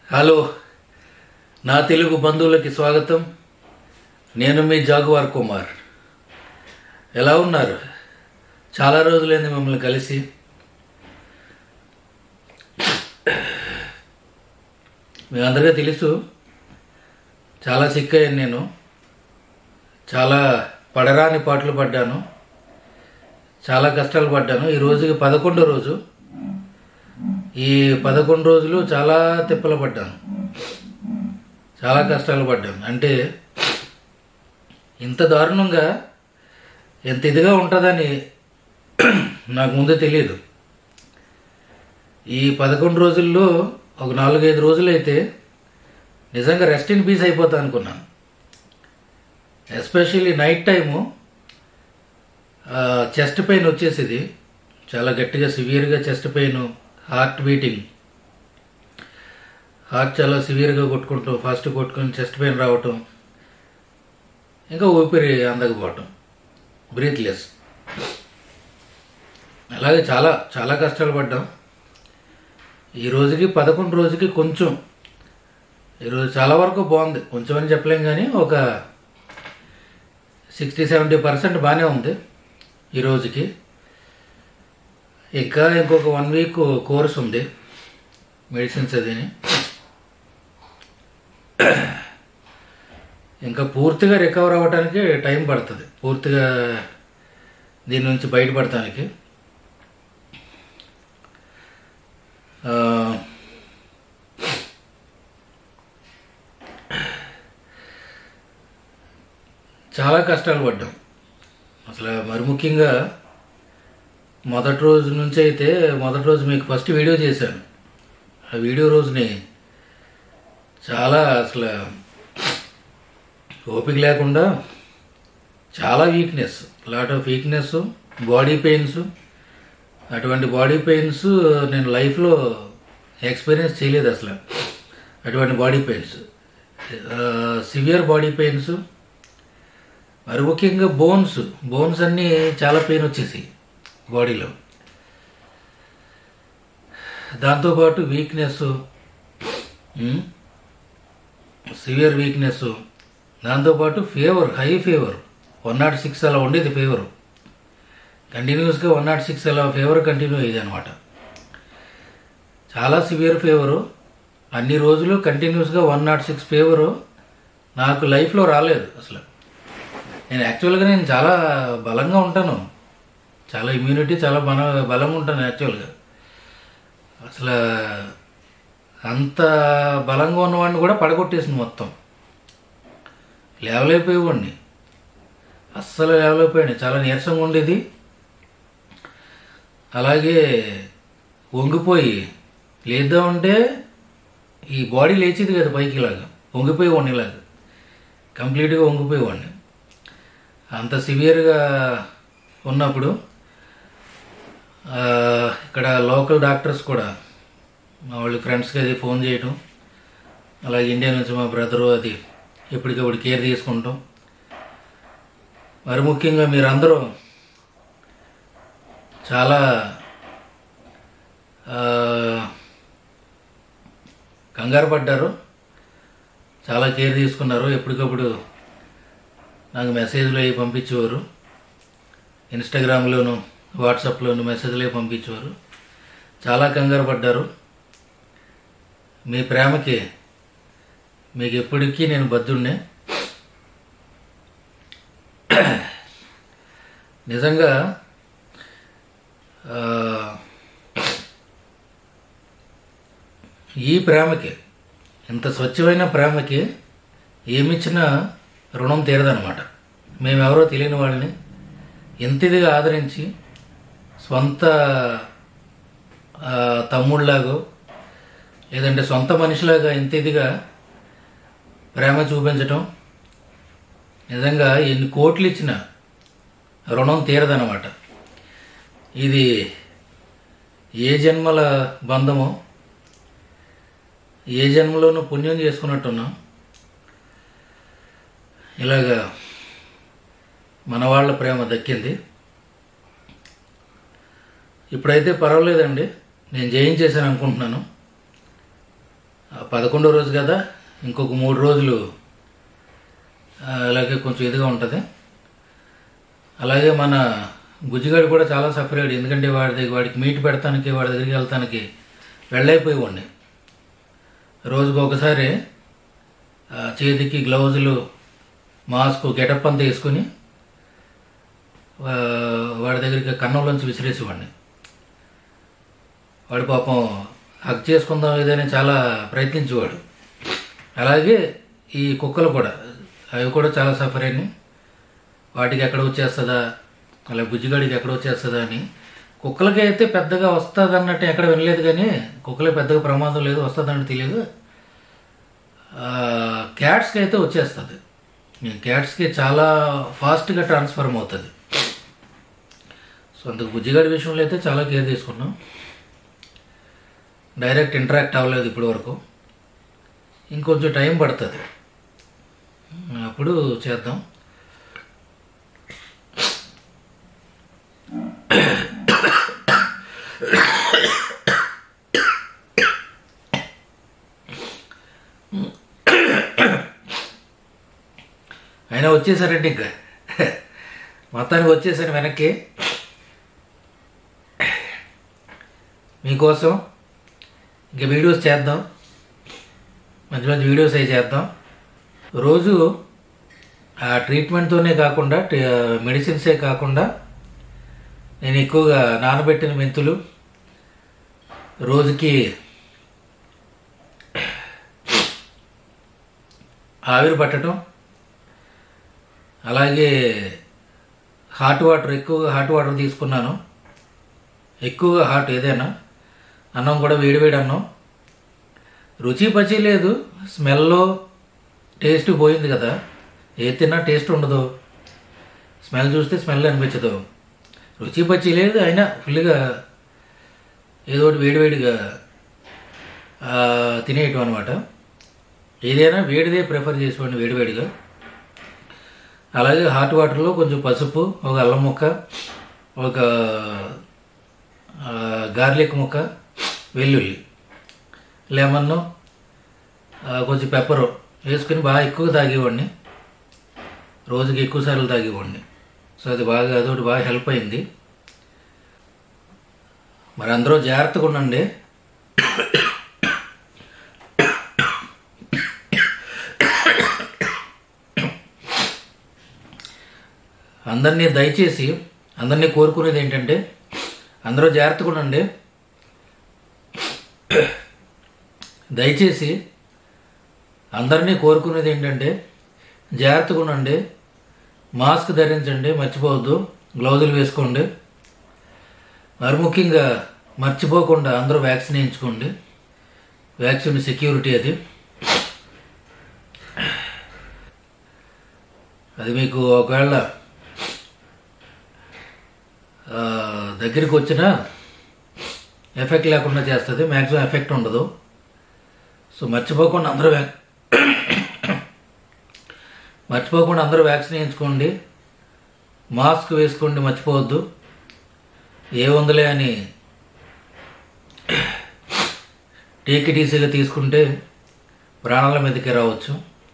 hello నా తెలుగు బంధువులకి స్వాగతం నేను మీ జాగువార్ కుమార్ ఎలా ఉన్నారు చాలా రోజులైంది మిమ్మల్ని కలిసి మీ అందరికీ తెలుసు చాలా సిక్ అయ్యాను నేను చాలా పడరాని పాటలు పడ్డాను చాలా కష్టాలు పడ్డాను ఈ రోజుకి పదకొండో రోజు ఈ పదకొండు రోజులు చాలా తిప్పలు పడ్డాను చాలా కష్టాలు పడ్డాను అంటే ఇంత దారుణంగా ఎంత ఇదిగా ఉంటుందని నాకు ముందు తెలియదు ఈ పదకొండు రోజుల్లో ఒక నాలుగైదు రోజులైతే నిజంగా రెస్ట్ ఇన్ పీస్ అయిపోతా అనుకున్నాను especially night time chest pain వచ్చేసేది చాలా గట్టిగా సివియర్గా chest pain heart beating heart చాలా సివియర్గా కొట్టుకుంటూ ఫాస్ట్ కొట్టుకుని చెస్ట్ పెయిన్ రావటం ఇంకా ఊపిరి అందకపోవటం బ్రీత్లెస్ అలాగే చాలా చాలా కష్టాలు పడ్డాం ఈ రోజుకి పదకొండు రోజుకి కొంచెం ఈరోజు చాలా వరకు బాగుంది కొంచెం అని చెప్పలేం కానీ ఒక సిక్స్టీ సెవెంటీ పర్సెంట్ బాగానే ఉంది ఈ రోజుకి ఇంకా ఇంకొక వన్ వీక్ కోర్స్ ఉంది మెడిసిన్స్ అదిని ఇంకా పూర్తిగా రికవర్ అవ్వడానికి టైం పడుతుంది పూర్తిగా దీని నుంచి బయటపడటానికి ఆ, చాలా కష్టాలు పడ్డాం అసలు మరి ముఖ్యంగా మొదటి రోజు నుంచి అయితే మొదటి రోజు మీకు ఫస్ట్ వీడియో చేశాను ఆ వీడియో రోజుని చాలా అసలు ఓపిక లేకుండా చాలా weakness lot of weakness body pains అటువంటి బాడీ పెయిన్స్ నేను లైఫ్లో ఎక్స్పీరియన్స్ చేయలేదు అసలు అటువంటి body pains severe body pains మరి ముఖ్యంగా బోన్స్ బోన్స్ అన్నీ చాలా పెయిన్ వచ్చేసి బాడీలో దాంతోపాటు వీక్నెస్ సివియర్ వీక్నెస్ దాంతోపాటు fever high fever one not six అలా ఉండేది ఫీవర్ కంటిన్యూస్గా వన్ నాట్ సిక్స్ అలా ఫీవర్ కంటిన్యూ అయ్యేది అనమాట చాలా సివియర్ ఫీవరు అన్ని రోజులు కంటిన్యూస్గా వన్ నాట్ సిక్స్ ఫీవరు నాకు లైఫ్లో రాలేదు అసలు నేను యాక్చువల్గా నేను చాలా బలంగా ఉంటాను చాలా ఇమ్యూనిటీ చాలా బల బలంగా ఉంటాను యాక్చువల్గా అసలు అంత బలంగా ఉన్నవాడిని కూడా పడగొట్టేసింది మొత్తం లేవలేకపోయేవాడిని అస్సలు లేవలేకపోయాడు చాలా నీరసంగా ఉండేది అలాగే వంగిపోయి లేద్దామంటే ఈ బాడీ లేచేది కదా పైకి ఇలాగా వంగిపోయేవాడిని ఇలాగా కంప్లీట్గా వంగిపోయేవాడిని అంత సివియర్గా ఉన్నప్పుడు ఆ, ఇక్కడ లోకల్ డాక్టర్స్ కూడా మా వాళ్ళ ఫ్రెండ్స్కి అది ఫోన్ చేయటం అలాగే ఇండియా నుంచి మా బ్రదరు అది ఎప్పటికప్పుడు కేర్ తీసుకుంటాం మరి ముఖ్యంగా మీరందరూ చాలా ఆ, కంగారు పడ్డారు చాలా కేర్ తీసుకున్నారు ఎప్పటికప్పుడు నాకు మెసేజ్లు అవి పంపించేవారు ఇన్స్టాగ్రామ్లోను వాట్సాప్లోను మెసేజ్లు అవి పంపించేవారు చాలా కంగారు పడ్డారు మీ ప్రేమకి మీకు ఎప్పటికీ నేను బద్దున్నే నిజంగా ఆ, ఈ ప్రేమకి ఇంత స్వచ్ఛమైన ప్రేమకి ఏమిచ్చినా రుణం తీరదనమాట మేమెవరో తెలియని వాళ్ళని ఎంత ఇదిగా ఆదరించి స్వంత ఆ, తమ్ముళ్ళలాగో లేదంటే సొంత మనిషిలాగా ఇంత ఇదిగా ప్రేమ చూపించటం నిజంగా ఎన్ని కోట్లు ఇచ్చినా రుణం తీరదనమాట ఇది ఏ జన్మల బంధమో ఏ జన్మలోనూ పుణ్యం చేసుకున్నట్టున్నాం ఇలాగా మన వాళ్ళ ప్రేమ దక్కింది ఇప్పుడైతే పర్వాలేదండి నేను జయించేసాను అనుకుంటున్నాను ఆ పదకొండో రోజు కదా ఇంకొక మూడు రోజులు ఆ, అలాగే కొంచెం ఇదిగా ఉంటుంది అలాగే మన గుజ్జిగాడు కూడా చాలా సఫర్ అయ్యాడు ఎందుకంటే వాడి దగ్గర వాడికి మీట్ పెడతానికి వాడి దగ్గరికి వెళ్తానికి వెళ్ళైపోయేవాడిని రోజుకు ఒకసారి ఆ, చేతికి గ్లౌజులు మాస్క్ గెటప్ అంతా వేసుకుని ఆ, వాడి దగ్గరికి కన్నంలోంచి విసిరేసేవాడిని వాడు పాపం హక్ చేసుకుందాం ఏదైనా చాలా ప్రయత్నించేవాడు అలాగే ఈ కుక్కలు కూడా అవి కూడా చాలా సఫర్ అయినాయి వాటికి ఎక్కడ వచ్చేస్తుందా అలా బుజ్జిగాడికి ఎక్కడ వచ్చేస్తుందా అని కుక్కలకి అయితే పెద్దగా వస్తుంది అన్నట్టు ఎక్కడ వినలేదు కానీ కుక్కలకి పెద్దగా ప్రమాదం లేదు వస్తుందని తెలియదు క్యాట్స్కి అయితే వచ్చేస్తుంది క్యాట్స్కి చాలా ఫాస్ట్గా ట్రాన్స్ఫర్మ్ అవుతుంది సో అందుకు బుజ్జిగాడి విషయంలో అయితే చాలా కేర్ తీసుకున్నాం డైరెక్ట్ ఇంటరాక్ట్ అవ్వలేదు ఇప్పటి వరకు ఇంకొంచెం టైం పడుతుంది అప్పుడు చేద్దాం అయినా వచ్చేసారండి ఇంకా మొత్తానికి వచ్చేసాను వెనక్కి మీకోసం ఇంకా వీడియోస్ చేద్దాం మంచి మంచి వీడియోస్ అవి చేద్దాం రోజు ఆ ట్రీట్మెంట్తోనే కాకుండా టి- మెడిసిన్సే కాకుండా నేను ఎక్కువగా నానబెట్టిన మెంతులు రోజుకి ఆవిరి పట్టడం అలాగే హాట్ వాటర్ ఎక్కువగా హాట్ వాటర్ తీసుకున్నాను ఎక్కువగా హాట్ ఏదైనా అన్నం కూడా వేడివేడి అన్నం రుచి పచి లేదు స్మెల్లో టేస్ట్ పోయింది కదా ఏ తిన్నా టేస్ట్ ఉండదు స్మెల్ చూస్తే స్మెల్ అనిపించదు రుచి పచ్చి లేదు అయినా ఫుల్గా ఏదో ఒకటి వేడివేడిగా ఆ, తినేయటం అనమాట ఏదైనా వేడిదే ప్రిఫర్ చేసుకోండి వేడివేడిగా అలాగే హాట్ వాటర్లో కొంచెం పసుపు ఒక అల్లం ముక్క ఒక ఆ, గార్లిక్ ముక్క వెల్లుల్లి లెమన్ను ఆ, కొంచెం పెప్పరు వేసుకుని బాగా ఎక్కువ తాగేవాడిని రోజుకి ఎక్కువ సార్లు తాగేవాడిని సో అది బాగా అదొకటి బాగా హెల్ప్ అయింది మరి అందరూ జాగ్రత్తగా ఉండండి అందరినీ దయచేసి అందరినీ కోరుకునేది ఏంటంటే అందరూ జాగ్రత్తగా ఉండండి దయచేసి అందరినీ కోరుకునేది ఏంటంటే జాగ్రత్తగా ఉండండి మాస్క్ ధరించండి మర్చిపోవద్దు గ్లౌజులు వేసుకోండి మరి ముఖ్యంగా మర్చిపోకుండా అందరూ వ్యాక్సిన్ వేయించుకోండి వ్యాక్సిన్ సెక్యూరిటీ అది అది మీకు ఒకవేళ ఆ, దగ్గరికి వచ్చినా ఎఫెక్ట్ లేకుండా చేస్తుంది మ్యాక్సిమం ఎఫెక్ట్ ఉండదు సో మర్చిపోకుండా అందరూ వ్యాక్ మర్చిపోకుండా అందరూ వ్యాక్సిన్ వేయించుకోండి మాస్క్ వేసుకోండి మర్చిపోవద్దు ఏముందిలే అని టీసీగా తీసుకుంటే ప్రాణాల మీదకి రావచ్చు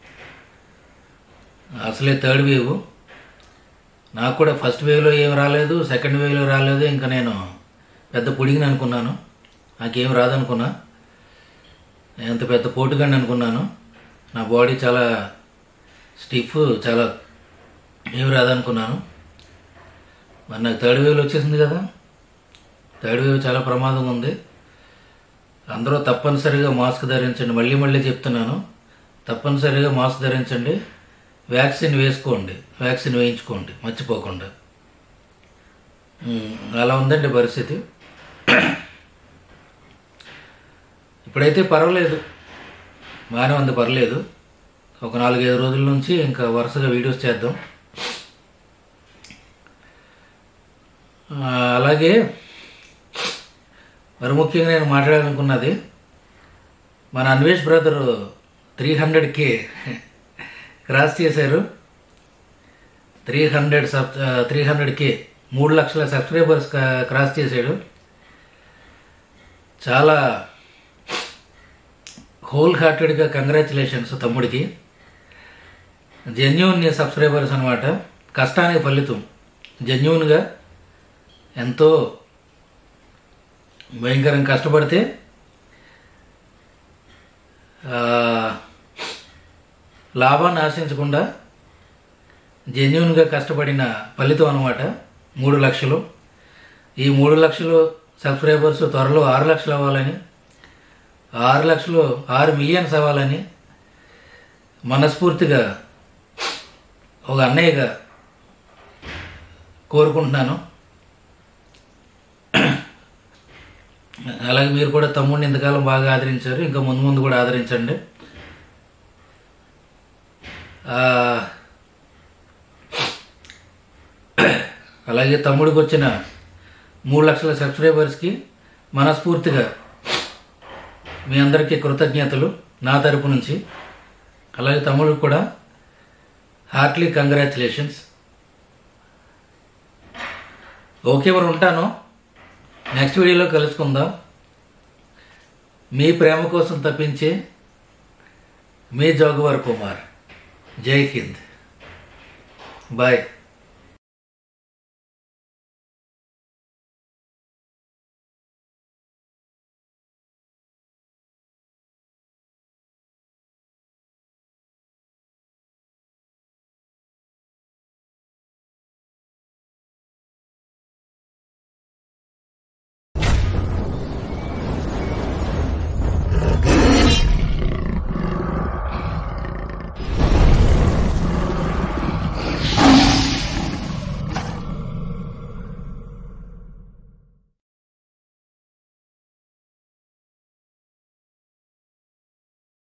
అసలే థర్డ్ వేవ్ నాకు కూడా ఫస్ట్ వేవ్లో ఏం రాలేదు సెకండ్ వేవ్లో రాలేదు ఇంకా నేను పెద్ద పొడిగిని అనుకున్నాను నాకేం రాదనుకున్నా నేను అంత పెద్ద పోటుగాని అనుకున్నాను నా బాడీ చాలా స్టిఫ్ చాలా ఏం రాదనుకున్నాను మరి నాకు థర్డ్ వేవ్లో వచ్చేసింది కదా థర్డ్ వేవ్ చాలా ప్రమాదం ఉంది అందరూ తప్పనిసరిగా మాస్క్ ధరించండి మళ్ళీ మళ్ళీ చెప్తున్నాను తప్పనిసరిగా మాస్క్ ధరించండి వ్యాక్సిన్ వేసుకోండి వ్యాక్సిన్ వేయించుకోండి మర్చిపోకుండా ఉమ్, అలా ఉందండి పరిస్థితి ఇప్పుడైతే పర్వాలేదు బాగానే ఉంది పర్లేదు ఒక నాలుగైదు రోజుల నుంచి ఇంకా వరుసగా వీడియోస్ చేద్దాం ఆ, అలాగే మరి ముఖ్యంగా నేను మాట్లాడాలనుకున్నది మన అన్వేష్ బ్రదర్ త్రీ హండ్రెడ్కి క్రాస్ చేశారు త్రీ హండ్రెడ్ సబ్ త్రీ హండ్రెడ్కి మూడు లక్షల సబ్స్క్రైబర్స్ కా- క్రాస్ చేశాడు చాలా హోల్ హార్టెడ్గా కంగ్రాచులేషన్స్ తమ్ముడికి జెన్యున్ సబ్స్క్రైబర్స్ అనమాట కష్టానికి ఫలితం జెన్యున్గా ఎంతో భయంకరంగా కష్టపడితే ఆ, లాభాన్ని ఆశించకుండా జెన్యున్గా కష్టపడిన ఫలితం అనమాట మూడు లక్షలు ఈ మూడు లక్షలు సబ్స్క్రైబర్స్ త్వరలో ఆరు లక్షలు అవ్వాలని ఆరు లక్షలు ఆరు మిలియన్స్ అవ్వాలని మనస్ఫూర్తిగా ఒక అన్నయ్యగా కోరుకుంటున్నాను అలాగే మీరు కూడా తమ్ముడిని ఇంతకాలం బాగా ఆదరించారు ఇంకా ముందు ముందు కూడా ఆదరించండి ఆ, అలాగే తమ్ముడికి వచ్చిన మూడు లక్షల సబ్స్క్రైబర్స్కి మనస్ఫూర్తిగా మీ అందరికీ కృతజ్ఞతలు నా తరపు నుంచి అలాగే తమ్ముడికి కూడా హార్ట్లీ కంగ్రాచులేషన్స్ ఓకే మరి ఉంటాను నెక్స్ట్ వీడియోలో కలుసుకుందాం మీ ప్రేమ కోసం తప్పించే మీ జోగవర్ కుమార్ జై హింద్ బాయ్